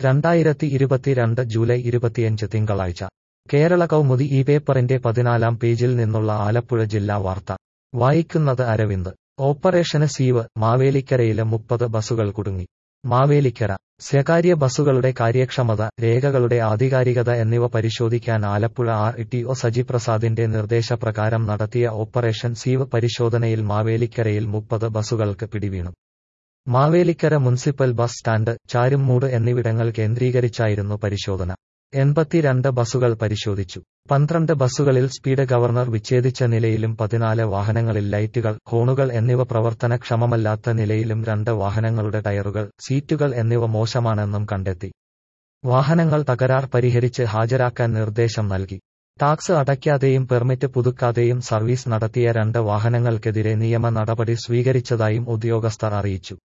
രണ്ടായിരത്തി ഇരുപത്തിരണ്ട് ജൂലൈ ഇരുപത്തിയഞ്ച് തിങ്കളാഴ്ച കേരള കൗമുദി ഈ പേപ്പറിന്റെ പതിനാലാം പേജിൽ നിന്നുള്ള ആലപ്പുഴ ജില്ലാ വാർത്ത വായിക്കുന്നത് അരവിന്ദ് ഓപ്പറേഷന് സീവ് മാവേലിക്കരയിലെ മുപ്പത് ബസുകൾ കുടുങ്ങി മാവേലിക്കര സ്വകാര്യ ബസുകളുടെ കാര്യക്ഷമത രേഖകളുടെ ആധികാരികത എന്നിവ പരിശോധിക്കാൻ Alappuzha R T O Saji പ്രസാദിന്റെ നിർദ്ദേശപ്രകാരം നടത്തിയ ഓപ്പറേഷൻ സീവ് പരിശോധനയിൽ മാവേലിക്കരയിൽ മുപ്പത് ബസുകൾക്ക് പിടിവീണു Mavelikkara municipal bus stand Charummoodu എന്നിവിടങ്ങൾ കേന്ദ്രീകരിച്ചായിരുന്നു പരിശോധന എൺപത്തിരണ്ട് ബസുകൾ പരിശോധിച്ചു പന്ത്രണ്ട് ബസുകളിൽ സ്പീഡ് ഗവർണർ വിച്ഛേദിച്ച നിലയിലും പതിനാല് വാഹനങ്ങളിൽ ലൈറ്റുകൾ ഹോണുകൾ എന്നിവ പ്രവർത്തനക്ഷമമല്ലാത്ത നിലയിലും രണ്ട് വാഹനങ്ങളുടെ ടയറുകൾ സീറ്റുകൾ എന്നിവ മോശമാണെന്നും കണ്ടെത്തി വാഹനങ്ങൾ തകരാർ പരിഹരിച്ച് ഹാജരാക്കാൻ നിർദ്ദേശം നൽകി ടാക്സ് അടയ്ക്കാതെയും പെർമിറ്റ് പുതുക്കാതെയും സർവീസ് നടത്തിയ രണ്ട് വാഹനങ്ങൾക്കെതിരെ നിയമ നടപടി സ്വീകരിച്ചതായും ഉദ്യോഗസ്ഥർ അറിയിച്ചു